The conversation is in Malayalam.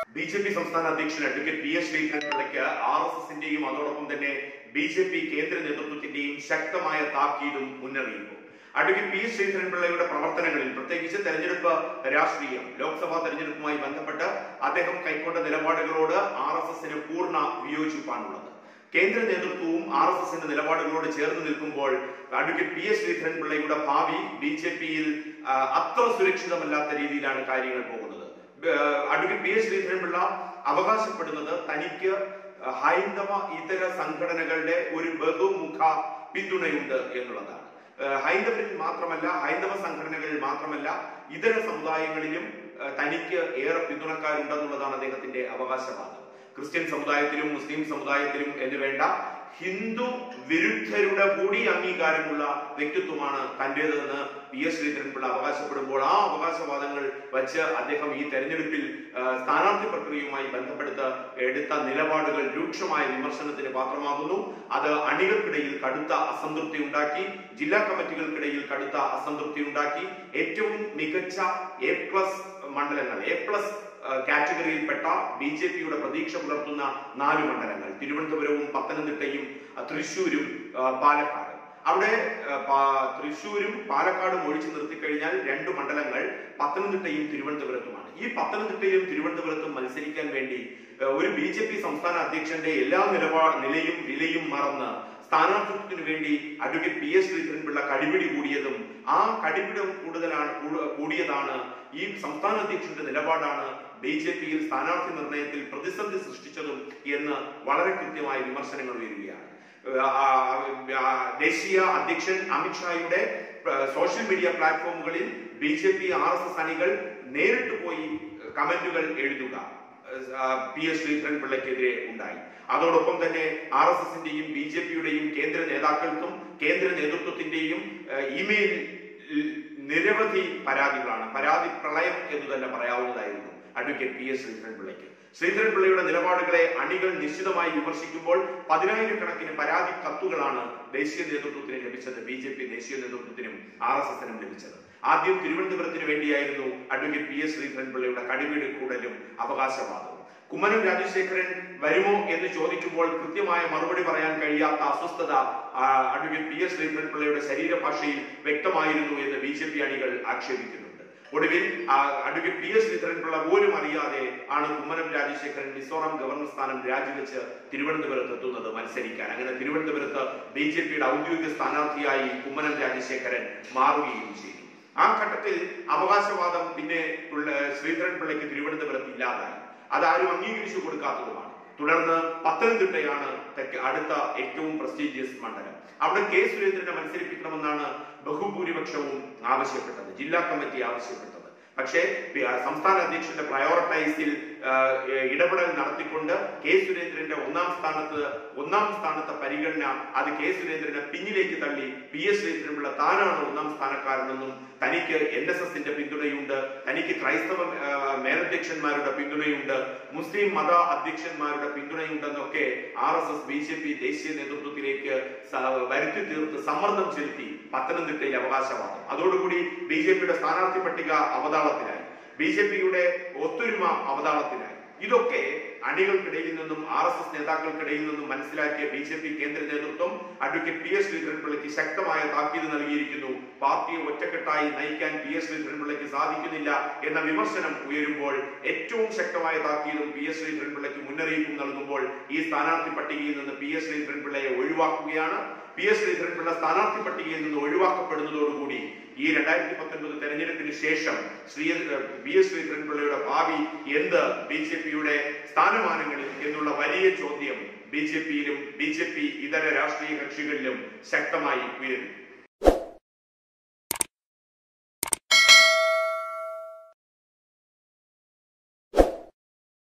ബി ജെ പി സംസ്ഥാന അധ്യക്ഷൻ അഡ്വക്കേറ്റ് പി എസ് ശ്രീധരൻപിള്ളയ്ക്ക് ആർ എസ് എസിന്റെയും അതോടൊപ്പം തന്നെ ബി ജെ പി കേന്ദ്ര നേതൃത്വത്തിന്റെയും ശക്തമായ താക്കീതും മുന്നറിയിപ്പും അഡ്വക്കേറ്റ് പി എസ് ശ്രീധരൻപിള്ളയുടെ പ്രവർത്തനങ്ങളിൽ പ്രത്യേകിച്ച് തെരഞ്ഞെടുപ്പ് രാഷ്ട്രീയം ലോക്സഭാ തെരഞ്ഞെടുപ്പുമായി ബന്ധപ്പെട്ട് അദ്ദേഹം കൈക്കൊണ്ട നിലപാടുകളോട് ആർ എസ് എസിന് പൂർണ്ണ വിയോജിപ്പാണുള്ളത് കേന്ദ്ര നേതൃത്വവും ആർ എസ് എസിന്റെ നിലപാടുകളോട് ചേർന്ന് നിൽക്കുമ്പോൾ അഡ്വക്കേറ്റ് പി എസ് ശ്രീധരൻപിള്ളയുടെ ഭാവി ബി ജെ പിയിൽ അത്ര സുരക്ഷിതമല്ലാത്ത രീതിയിലാണ് കാര്യങ്ങൾ പോകുന്നത് ഏഹ് അഡ്വക്കേറ്റ് പി എസ് ശ്രീധരൻപിള്ള അവകാശപ്പെടുന്നത് തനിക്ക് ഹൈന്ദവ ഇതര സംഘടനകളുടെ ഒരു ബഹുമുഖ പിന്തുണയുണ്ട് എന്നുള്ളതാണ് ഏഹ് ഹൈന്ദവരിൽ മാത്രമല്ല ഹൈന്ദവ സംഘടനകളിൽ മാത്രമല്ല ഇതര സമുദായങ്ങളിലും ഏഹ് തനിക്ക് ഏറെ പിന്തുണക്കാരുണ്ടെന്നുള്ളതാണ് അദ്ദേഹത്തിന്റെ അവകാശവാദം ക്രിസ്ത്യൻ സമുദായത്തിലും മുസ്ലിം സമുദായത്തിലും എന്ന് വേണ്ട ഹിന്ദു വിരുദ്ധരുടെ കൂടി അംഗീകാരമുള്ള വ്യക്തിത്വമാണ് തന്റേതെന്ന് പി എസ് ശ്രീധരൻപിള്ള അവകാശപ്പെടുമ്പോൾ ആ അവകാശവാദങ്ങൾ വച്ച് അദ്ദേഹം ഈ തെരഞ്ഞെടുപ്പിൽ ആ, സ്ഥാനാർത്ഥി പ്രക്രിയയുമായി ബന്ധപ്പെടുത്ത് എടുത്ത നിലപാടുകൾ രൂക്ഷമായ വിമർശനത്തിന് പാത്രമാകുന്നു അത് അണികൾക്കിടയിൽ കടുത്ത അസംതൃപ്തി ഉണ്ടാക്കി ജില്ലാ കമ്മിറ്റികൾക്കിടയിൽ കടുത്ത അസംതൃപ്തി ഉണ്ടാക്കി ഏറ്റവും മികച്ച എ പ്ലസ് മണ്ഡലങ്ങൾ എ പ്ലസ് കാറ്റഗറിയിൽപ്പെട്ട ബി ജെ പിയുടെ പ്രതീക്ഷ പുലർത്തുന്ന നാല് മണ്ഡലങ്ങൾ തിരുവനന്തപുരവും പത്തനംതിട്ടയും ആ, തൃശൂരും ആ, പാലക്കാട് അവിടെ ആ, പാ- തൃശൂരും പാലക്കാടും ഒഴിച്ചു നിർത്തിക്കഴിഞ്ഞാൽ രണ്ട് മണ്ഡലങ്ങൾ പത്തനംതിട്ടയും തിരുവനന്തപുരത്തുമാണ് ഈ പത്തനംതിട്ടയും തിരുവനന്തപുരത്തും മത്സരിക്കാൻ വേണ്ടി ആ, ഒരു ബി ജെ പി സംസ്ഥാന അധ്യക്ഷന്റെ എല്ലാ നിലപാ നിലയും വിലയും മറന്ന് സ്ഥാനാർത്ഥിത്വത്തിന് വേണ്ടി അഡ്വക്കേറ്റ് പി എസ് ശ്രീധരൻപിള്ള കടിപിടി കൂടിയതും ആ കടിപിടം കൂടുതലാണ് കൂടു- കൂടിയതാണ് ഈ സംസ്ഥാന അധ്യക്ഷന്റെ നിലപാടാണ് ബി ജെ പിയിൽ സ്ഥാനാർത്ഥി നിർണയത്തിൽ പ്രതിസന്ധി സൃഷ്ടിച്ചതും എന്ന് വളരെ കൃത്യമായ വിമർശനങ്ങൾ ഉയരുകയാണ് ആ, ആ, ദേശീയ അധ്യക്ഷൻ അമിത്ഷായുടെ ആ, സോഷ്യൽ മീഡിയ പ്ലാറ്റ്ഫോമുകളിൽ B J P R S S അണികൾ നേരിട്ട് പോയി കമന്റുകൾ എഴുതുക ആ, പി എസ് ശ്രീധരൻപിള്ളയ്ക്കെതിരെ ഉണ്ടായി അതോടൊപ്പം തന്നെ ആർ എസ് എസിന്റെയും ബി ജെ പിയുടെയും കേന്ദ്ര നേതാക്കൾക്കും കേന്ദ്ര നേതൃത്വത്തിന്റെയും ആ, ഇമെയിൽ നിരവധി പരാതികളാണ് പരാതി പ്രളയം എന്ന് തന്നെ പറയാവുന്നതായിരുന്നു അഡ്വക്കേറ്റ് പി എസ് ശ്രീധരൻപിള്ളയ്ക്ക് ശ്രീധരൻപിള്ളയുടെ നിലപാടുകളെ അണികൾ നിശ്ചിതമായി വിമർശിക്കുമ്പോൾ പതിനായിരക്കണക്കിന് പരാതി കത്തുകളാണ് ദേശീയ നേതൃത്വത്തിന് ലഭിച്ചത് ബി ജെ പി ദേശീയ നേതൃത്വത്തിനും ആർ എസ് എസിനും ലഭിച്ചത് ആദ്യം തിരുവനന്തപുരത്തിന് വേണ്ടിയായിരുന്നു അഡ്വക്കേറ്റ് പി എസ് ശ്രീധരൻപിള്ളയുടെ കടിവീട് കൂടലും അവകാശവാദവും കുമ്മനം രാജശേഖരൻ വരുമോ എന്ന് ചോദിക്കുമ്പോൾ കൃത്യമായ മറുപടി പറയാൻ കഴിയാത്ത അസ്വസ്ഥത ആ, അഡ്വക്കേറ്റ് പി എസ് ശ്രീധരൻപിള്ളയുടെ ശരീരഭാഷയിൽ വ്യക്തമായിരുന്നു എന്ന് ബി ജെ പി അണികൾ ആക്ഷേപിക്കുന്നുണ്ട് ഒടുവിൽ ആ, അഡ്വക്കേറ്റ് പി എസ് ശ്രീധരൻപിള്ള പോലും അറിയാതെ ആണ് കുമ്മനം രാജശേഖരൻ മിസോറാം ഗവർണർ സ്ഥാനം രാജിവെച്ച് തിരുവനന്തപുരത്ത് എത്തുന്നത് മത്സരിക്കാൻ അങ്ങനെ തിരുവനന്തപുരത്ത് ബി ജെ പിയുടെ ഔദ്യോഗിക സ്ഥാനാർത്ഥിയായി കുമ്മനം രാജശേഖരൻ മാറുകയും ചെയ്തു ആ ഘട്ടത്തിൽ അവകാശവാദം പിന്നെ ഉള്ള- ശ്രീധരൻപിള്ളയ്ക്ക് തിരുവനന്തപുരത്ത് ഇല്ലാതായി അതാരും അംഗീകരിച്ചു കൊടുക്കാത്തതുമാണ് തുടർന്ന് പത്തനംതിട്ടയാണ് തെക്ക് അടുത്ത ഏറ്റവും പ്രസ്റ്റീജിയസ് മണ്ഡലം അവിടെ കെ സുരേന്ദ്രനെ മത്സരിപ്പിക്കണമെന്നാണ് ബഹുഭൂരിപക്ഷവും ആവശ്യപ്പെട്ടത് ജില്ലാ കമ്മിറ്റി ആവശ്യപ്പെട്ടത് പക്ഷേ പി- ആ, സംസ്ഥാന അധ്യക്ഷന്റെ പ്രയോറിറ്റൈസിൽ ആ, ഏ, ഇടപെടൽ നടത്തിക്കൊണ്ട് കെ സുരേന്ദ്രന്റെ ഒന്നാം സ്ഥാനത്ത് ഒന്നാം സ്ഥാനത്തെ പരിഗണന അത് കെ സുരേന്ദ്രനെ പിന്നിലേക്ക് തള്ളി പി എസ് ശ്രീധരൻപിള്ള താനാണ് ഒന്നാം സ്ഥാനക്കാരനെന്നും തനിക്ക് എൻ എസ് എസിന്റെ പിന്തുണയുണ്ട് തനിക്ക് ക്രൈസ്തവ ആ, മേലധ്യക്ഷന്മാരുടെ പിന്തുണയുണ്ട് മുസ്ലിം മത അധ്യക്ഷന്മാരുടെ പിന്തുണയുണ്ടെന്നൊക്കെ R S S B J P ദേശീയ നേതൃത്വത്തിലേക്ക് സ- വരുത്തി തീർത്ത് സമ്മർദ്ദം ചെലുത്തി പത്തനംതിട്ടയിൽ അവകാശവാദം അതോടുകൂടി ബി ജെ പിയുടെ സ്ഥാനാർത്ഥി പട്ടിക അവതാളത്തിലായി ബി ജെ പിയുടെ ഒത്തൊരുമ അവതാളത്തിലായി ഇതൊക്കെ അണികൾക്കിടയിൽ നിന്നും ആർ എസ് എസ് നേതാക്കൾക്കിടയിൽ നിന്നും മനസ്സിലാക്കിയ ബി ജെ പി കേന്ദ്ര നേതൃത്വം അഡ്വക്കേറ്റ് പി എസ് ശ്രീധരൻപിള്ളയ്ക്ക് ശക്തമായ താക്കീത് നൽകിയിരിക്കുന്നു പാർട്ടിയെ ഒറ്റക്കെട്ടായി നയിക്കാൻ പി എസ് ശ്രീധരൻപിള്ളയ്ക്ക് സാധിക്കുന്നില്ല എന്ന വിമർശനം ഉയരുമ്പോൾ ഏറ്റവും ശക്തമായ താക്കീതും പി എസ് ശ്രീധരൻപിള്ളയ്ക്ക് മുന്നറിയിപ്പും നൽകുമ്പോൾ ഈ സ്ഥാനാർത്ഥി പട്ടികയിൽ നിന്ന് പി എസ് ശ്രീധരൻപിള്ളയെ ഒഴിവാക്കുകയാണ് പി എസ് ശ്രീധരൻപിള്ള സ്ഥാനാർത്ഥി പട്ടികയിൽ നിന്ന് ഒഴിവാക്കപ്പെടുന്നതോടുകൂടി ഈ രണ്ടായിരത്തി പത്തൊൻപത് തെരഞ്ഞെടുപ്പിന് ശേഷം ശ്രീ ബി എസ് ശ്രീധരൻപിള്ളയുടെ ഭാവി എന്ത് ബി ജെ പിയുടെ സ്ഥാനമാനങ്ങളിൽ എന്നുള്ള വലിയ ചോദ്യം ബി ജെ പിയിലും ബി ജെ പി ഇതര രാഷ്ട്രീയ കക്ഷികളിലും ശക്തമായി ഉയരുന്നു